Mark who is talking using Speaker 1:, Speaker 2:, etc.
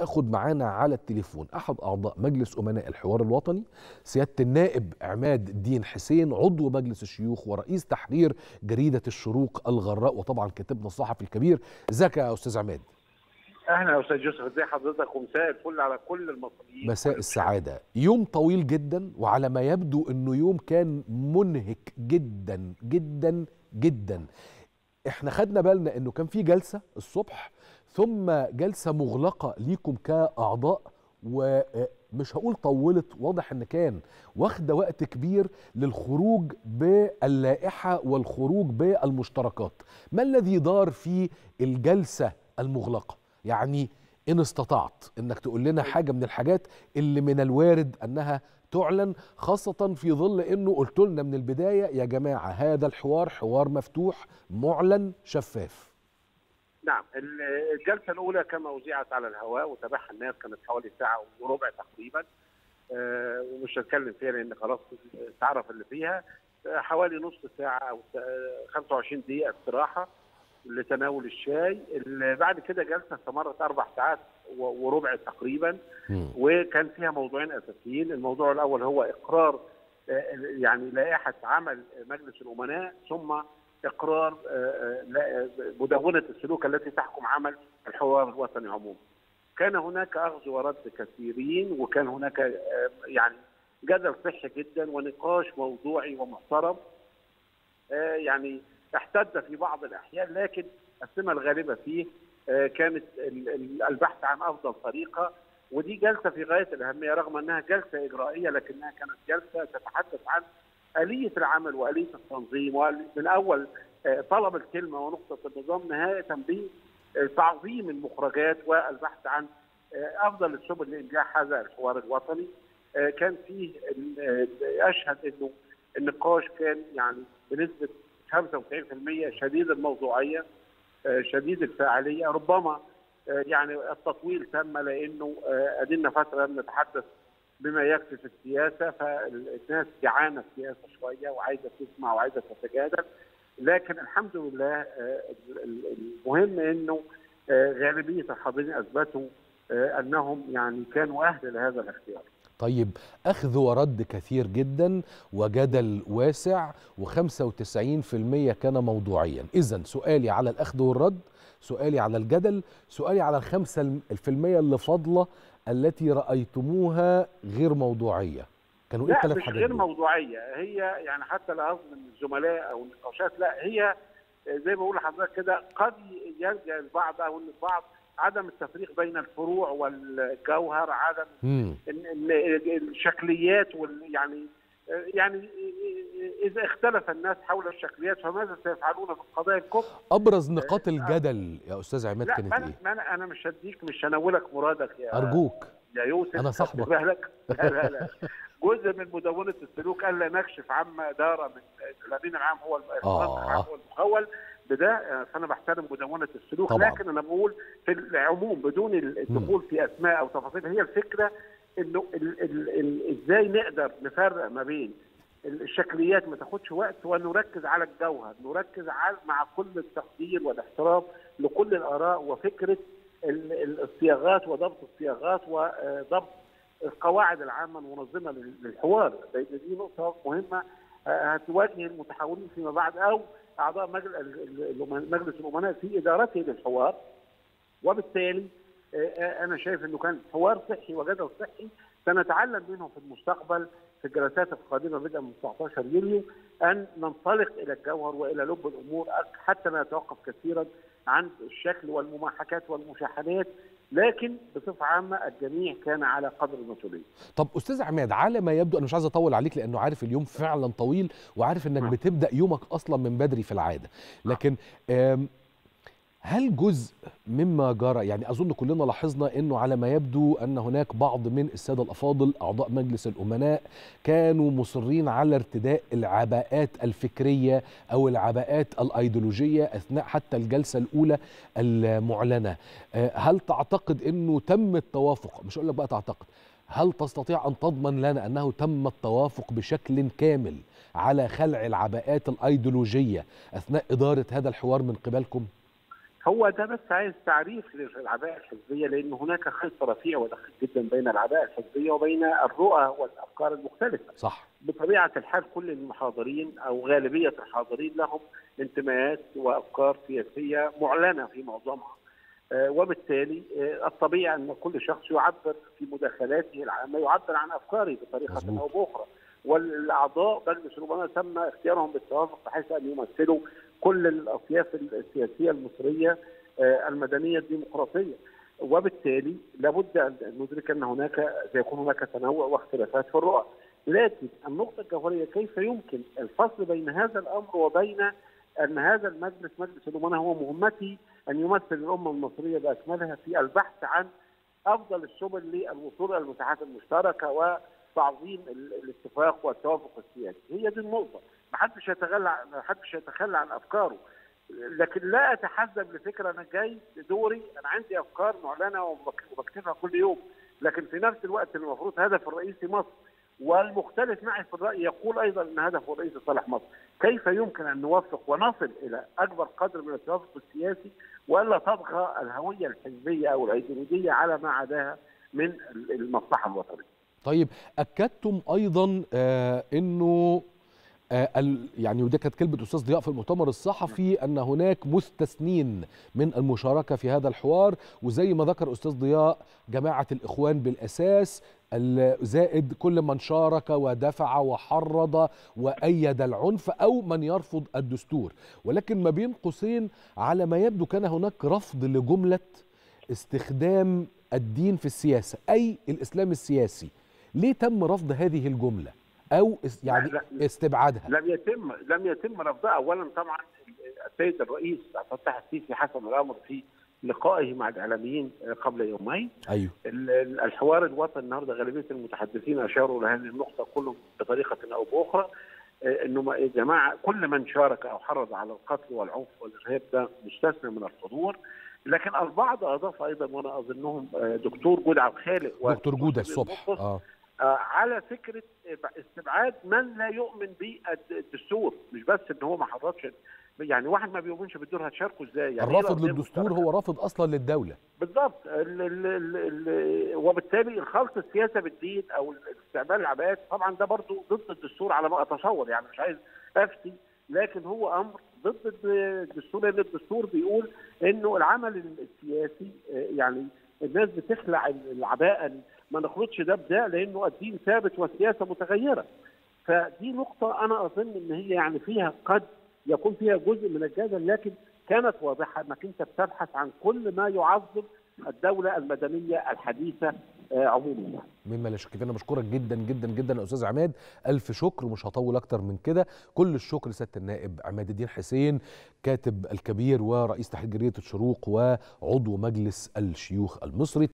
Speaker 1: اخد معانا على التليفون احد اعضاء مجلس امناء الحوار الوطني سياده النائب عماد الدين حسين عضو مجلس الشيوخ ورئيس تحرير جريده الشروق الغراء وطبعا كاتبنا الصحفي الكبير ازيك يا استاذ عماد
Speaker 2: اهلا يا استاذ يوسف ازي حضرتك ومساء الفل على كل المصريين
Speaker 1: مساء السعاده يوم طويل جدا وعلى ما يبدو انه يوم كان منهك جدا جدا جدا احنا خدنا بالنا انه كان في جلسه الصبح ثم جلسه مغلقه ليكم كاعضاء ومش هقول طولت واضح ان كان واخده وقت كبير للخروج باللائحه والخروج بالمشتركات ما الذي دار في الجلسه المغلقه يعني ان استطعت انك تقول لنا حاجه من الحاجات اللي من الوارد انها تعلن خاصة في ظل انه قلت لنا من البداية يا جماعة هذا الحوار حوار مفتوح معلن شفاف.
Speaker 2: نعم الجلسة الأولى كما أذيعت على الهواء وتابعها الناس كانت حوالي ساعة وربع تقريبا أه ومش هتكلم فيها لأن خلاص تعرف اللي فيها حوالي نص ساعة أو 25 دقيقة استراحة لتناول الشاي اللي بعد كده جلسه استمرت اربع ساعات وربع تقريبا م. وكان فيها موضوعين اساسيين الموضوع الاول هو اقرار يعني لائحه عمل مجلس الامناء ثم اقرار مدونه السلوك التي تحكم عمل الحوار الوطني عموما كان هناك اخذ ورد كثيرين وكان هناك يعني جدل صحي جدا ونقاش موضوعي ومحترم يعني احتد في بعض الاحيان لكن السمه الغالبه فيه كانت البحث عن افضل طريقه ودي جلسه في غايه الاهميه رغم انها جلسه اجرائيه لكنها كانت جلسه تتحدث عن اليه العمل واليه التنظيم من اول طلب الكلمه ونقطه النظام نهايه بتعظيم المخرجات والبحث عن افضل السبل لانجاح هذا الحوار الوطني كان فيه اشهد انه النقاش كان يعني بنسبه 95% شديد الموضوعيه شديد الفاعليه ربما يعني التطويل تم لانه ادينا فتره نتحدث بما يكفي في السياسه فالناس جعانه السياسه شويه وعايزه تسمع وعايزه تتجادل لكن الحمد لله المهم انه غالبيه الحاضرين اثبتوا انهم يعني كانوا اهل لهذا الاختيار.
Speaker 1: طيب أخذ ورد كثير جدا وجدل واسع و95% كان موضوعيا إذا سؤالي على الأخذ والرد سؤالي على الجدل سؤالي على الخمسة المية اللي فاضلة التي رأيتموها غير موضوعية
Speaker 2: كانوا إيه الثلاث حاجات غير دي؟ موضوعية هي يعني حتى لا من الزملاء أو النقاشات لا هي زي ما بقول لحضرتك كده قد يلجأ البعض أو البعض عدم التفريق بين الفروع والجوهر عدم إن الشكليات وال يعني يعني اذا اختلف الناس حول الشكليات فماذا سيفعلون في القضايا الكبرى؟
Speaker 1: ابرز نقاط الجدل يا استاذ عماد كانت
Speaker 2: ايه؟ لا انا انا مش هديك مش هنولك مرادك يا
Speaker 1: ارجوك
Speaker 2: يا يوسف
Speaker 1: انا صاحبك
Speaker 2: لا لا لا جزء من مدونه السلوك الا نكشف عما دار من الامين العام هو
Speaker 1: آه.
Speaker 2: المخول بده فانا بحترم مدونه السلوك
Speaker 1: طبعا.
Speaker 2: لكن انا بقول في العموم بدون الدخول في اسماء او تفاصيل هي الفكره انه ال ال ال ازاي نقدر نفرق ما بين الشكليات ما تاخدش وقت ونركز على الجوهر نركز على مع كل التقدير والاحترام لكل الاراء وفكره الصياغات وضبط الصياغات وضبط القواعد العامه المنظمه للحوار لان دي نقطه مهمه هتواجه المتحولين فيما بعد او اعضاء مجلس الامناء في ادارته للحوار وبالتالي انا شايف انه كان حوار صحي وجدل صحي سنتعلم منه في المستقبل في الجلسات القادمه بدءا من 19 يوليو ان ننطلق الى الجوهر والى لب الامور حتى لا نتوقف كثيرا عن الشكل والمماحكات والمشاحنات لكن بصفه عامه الجميع كان على قدر المسؤوليه.
Speaker 1: طب استاذ عماد على ما يبدو انا مش عايز اطول عليك لانه عارف اليوم فعلا طويل وعارف انك بتبدا يومك اصلا من بدري في العاده لكن هل جزء مما جرى يعني اظن كلنا لاحظنا انه على ما يبدو ان هناك بعض من الساده الافاضل اعضاء مجلس الامناء كانوا مصرين على ارتداء العباءات الفكريه او العباءات الايديولوجيه اثناء حتى الجلسه الاولى المعلنه هل تعتقد انه تم التوافق مش اقول لك بقى تعتقد هل تستطيع ان تضمن لنا انه تم التوافق بشكل كامل على خلع العباءات الايديولوجيه اثناء اداره هذا الحوار من قبلكم
Speaker 2: هو ده بس عايز تعريف للعباءه الحزبيه لان هناك خلط رفيع ودقيق جدا بين العباءه الحزبيه وبين الرؤى والافكار المختلفه.
Speaker 1: صح
Speaker 2: بطبيعه الحال كل المحاضرين او غالبيه الحاضرين لهم انتماءات وافكار سياسيه معلنه في معظمها. آه، وبالتالي آه، الطبيعي ان كل شخص يعبر في مداخلاته العامه يعبر عن افكاره بطريقه
Speaker 1: مظبوط.
Speaker 2: او باخرى. والاعضاء مجلس الامناء تم اختيارهم بالتوافق بحيث ان يمثلوا كل الاطياف السياسيه المصريه آه، المدنيه الديمقراطيه. وبالتالي لابد ان ندرك ان هناك سيكون هناك تنوع واختلافات في الرؤى. لكن النقطه الجوهريه كيف يمكن الفصل بين هذا الامر وبين ان هذا المجلس مجلس الامناء هو مهمته ان يمثل الامه المصريه باكملها في البحث عن افضل السبل للوصول الى المساحات المشتركه وتعظيم ال- الاتفاق والتوافق السياسي، هي دي النقطه، ما حدش يتخلى ما حدش يتخلى عن افكاره. لكن لا اتحزب لفكره انا جاي دوري انا عندي افكار معلنه وبك- وبكتبها كل يوم، لكن في نفس الوقت المفروض هدف الرئيسي مصر والمختلف معي في الراي يقول ايضا ان هدفه الرئيسي صالح مصر، كيف يمكن ان نوفق ونصل الى اكبر قدر من التوافق السياسي والا تطغى الهويه الحزبيه او الايديولوجيه على ما عداها من المصلحه الوطنيه.
Speaker 1: طيب اكدتم ايضا آه انه آه ال- يعني وده كانت كلمه استاذ ضياء في المؤتمر الصحفي ان هناك مستثنين من المشاركه في هذا الحوار وزي ما ذكر استاذ ضياء جماعه الاخوان بالاساس ال- زائد كل من شارك ودفع وحرض وايد العنف او من يرفض الدستور ولكن ما بين قوسين على ما يبدو كان هناك رفض لجمله استخدام الدين في السياسه اي الاسلام السياسي ليه تم رفض هذه الجمله او اس- يعني
Speaker 2: لا، لا.
Speaker 1: استبعادها
Speaker 2: لم يتم لم يتم رفضها اولا طبعا السيد الرئيس عبد الفتاح السيسي حسم الامر في لقائه مع الاعلاميين قبل يومين
Speaker 1: ايوه
Speaker 2: ال- ال- الحوار الوطني النهارده غالبيه المتحدثين اشاروا لهذه النقطه كلهم بطريقه او باخرى آه، انه ما- يا جماعه كل من شارك او حرض على القتل والعنف والارهاب ده مستثنى من الحضور لكن البعض اضاف ايضا وانا اظنهم آه، دكتور جود عبد الخالق
Speaker 1: دكتور جوده الصبح
Speaker 2: المقص
Speaker 1: اه
Speaker 2: آه، على فكره استبعاد من لا يؤمن بالدستور مش بس ان هو ما حرضش يعني واحد ما بيؤمنش بالدستور هتشاركه ازاي يعني إيه
Speaker 1: الرافض
Speaker 2: القضية
Speaker 1: للدستور
Speaker 2: المشتركة؟
Speaker 1: هو رافض اصلا للدوله
Speaker 2: بالضبط ال ال ال ال وبالتالي الخلط السياسه بالدين او استعمال العباءات طبعا ده برضو ضد الدستور على ما اتصور يعني مش عايز افتي لكن هو امر ضد الدستور لان الدستور بيقول انه العمل السياسي آه، يعني الناس بتخلع العباءه ما نخلطش ده بده لانه الدين ثابت والسياسه متغيره فدي نقطه انا اظن ان هي يعني فيها قد يكون فيها جزء من الجدل لكن كانت واضحه انك انت بتبحث عن كل ما يعظم الدوله المدنيه الحديثه آه، عموما
Speaker 1: مما لا شك فيه انا بشكرك جدا جدا جدا يا استاذ عماد الف شكر مش هطول اكتر من كده كل الشكر لسياده النائب عماد الدين حسين كاتب الكبير ورئيس تحرير جريده الشروق وعضو مجلس الشيوخ المصري